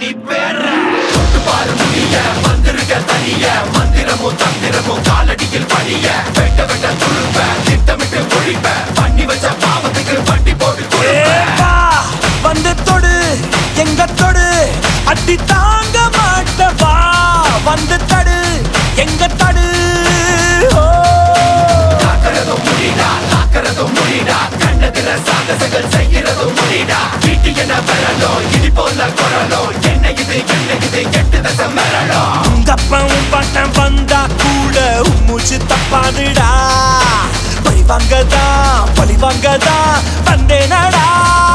நீ பேர தொட்டு பாரு முடிய வந்திருக்க தனிய மந்திரமும் தந்திரமும் காலடியில் பணிய வெட்ட வெட்ட துழுப்ப திட்டமிட்டு ஒழிப்ப பண்ணி வச்ச பாவத்துக்கு வட்டி போட்டு கொடுப்ப ஏப்பா, வந்து தொடு எங்க தொடு அடி தாங்க மாட்டவா வந்து தடு எங்க தடு ஓ. காக்கிறதும் முடிடா காக்கிறதும் முடிடா கண்ணதில சாகசங்கள் செய்யறதும் முடிடா வீட்டு என்ன வரணும் இடி போல குரலும் என்ன இது என்ன இது எட்டு தசை மரணும் உங்க அப்பாவும் பாட்டன் வந்தா கூட மூச்சு தப்பாதுடா பழி வாங்கதா பழி வாங்கதா வந்தேனடா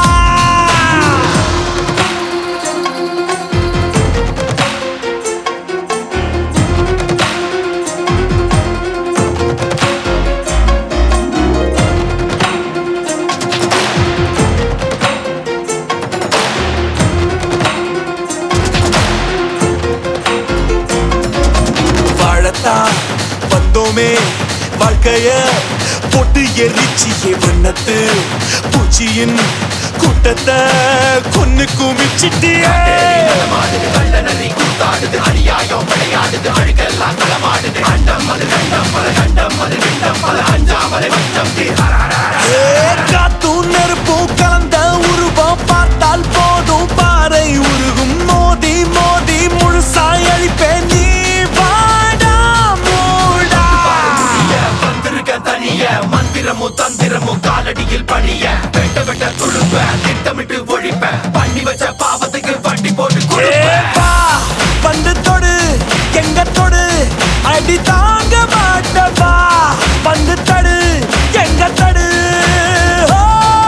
வாழத்தான் வந்தோமே வாழ்க்கைய போட்டு எரிச்சியே வண்ணத்து பூச்சியின் கூட்டத்தை கொன்னு குமிச்சிட்டியே மாடுது வெள்ள நரி கூத்தாடுது அநியாயம் விளையாடுது அழுக்கெல்லாம் களமாடுது அண்டம் அது கண்டம் பல கண்டம் அது விண்டம் பல அஞ்சாமலை வஞ்சம் ஏ, காத்தும் நெருப்பும் கலந்த உருவம் பார்த்தால் போதும் பாறை உருகும் மோதி மோதி முழுசாய் அழிப்பேன் நீ வாடா மூடா வந்திருக்க தனிய மந்திரமும் தந்திரமும் காலடியில் பணிய வெட்ட வெட்ட துழுப்ப திட்டமிட்டு ஒழிப்ப பண்ணி வச்ச பாவத்துக்கு வட்டி போட்டு கொடுப்ப ஏப்பா, வந்து தொடு எங்க தொடு அடி தாங்க மாட்டவா வந்து தடு எங்க தடு ஓ.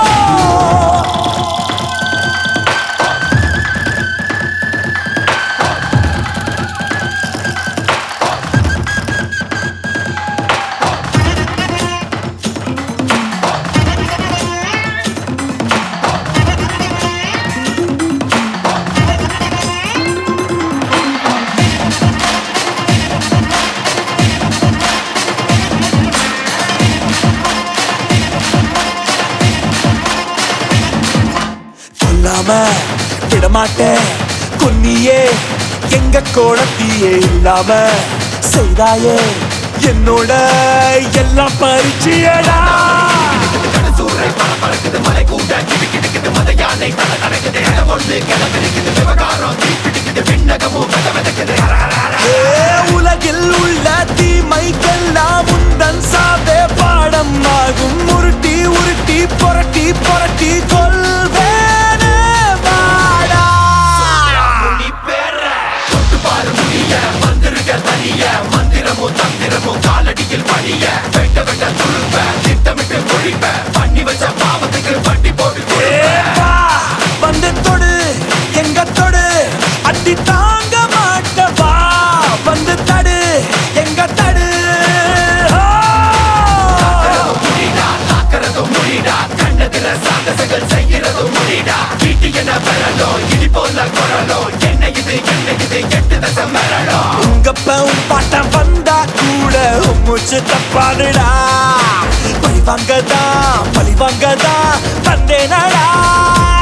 கொல்லாம விடமாட்டேன் கொன்னியே எங்க கோணத்தியே இல்லாம செய்தாயே என்னோட எல்லாம் பரிச்சியடா சூறை பல பறக்குது மலை கூட கிடு கிடுக்குது மத யானை தலை நடக்குது இடம் ஒன்று கிளம்பிருக்குது விவகாரம் தீப்பிடிக்குது விண்ணகமும் வெத வெதக்குது ஏ, உலகில் உள்ள தீமைக்கெல்லாம் உந்தன் சாவே பாடம் ஆகும் உருட்டி உருட்டி புரட்டி புரட்டி கொள்வேனே வாடா நீ பேர தொட்டு பாரு முடிய வந்திருக்க தனிய மந்திரமும் தந்திரமும் காலடியில் பணிய வெட்ட வெட்ட துழுப்ப திட்டமிட்டு ஒழிப்ப பண்ணி வச்ச பாவத்துக்கு வட்டி போட்டு கொடுப்ப ஏப்பா, வந்து தொடு எங்க தொடு அடி தாங்க மாட்டவா வந்து தடு எங்க தடு ஓ. முடிடா காக்கிறதும் முடிடா கண்ணதில சாகசங்கள் செய்யறதும் முடிடா வீட்டு என்ன வரணும் இடி போல குரலும் என்ன இது என்ன இது எட்டு தசை மரணும் உங்க பவும் பாட்டம் வந்தா கூட மூச்சு தப்பாதுடா பழி வாங்கதா பழி வாங்கதா வந்தேனடா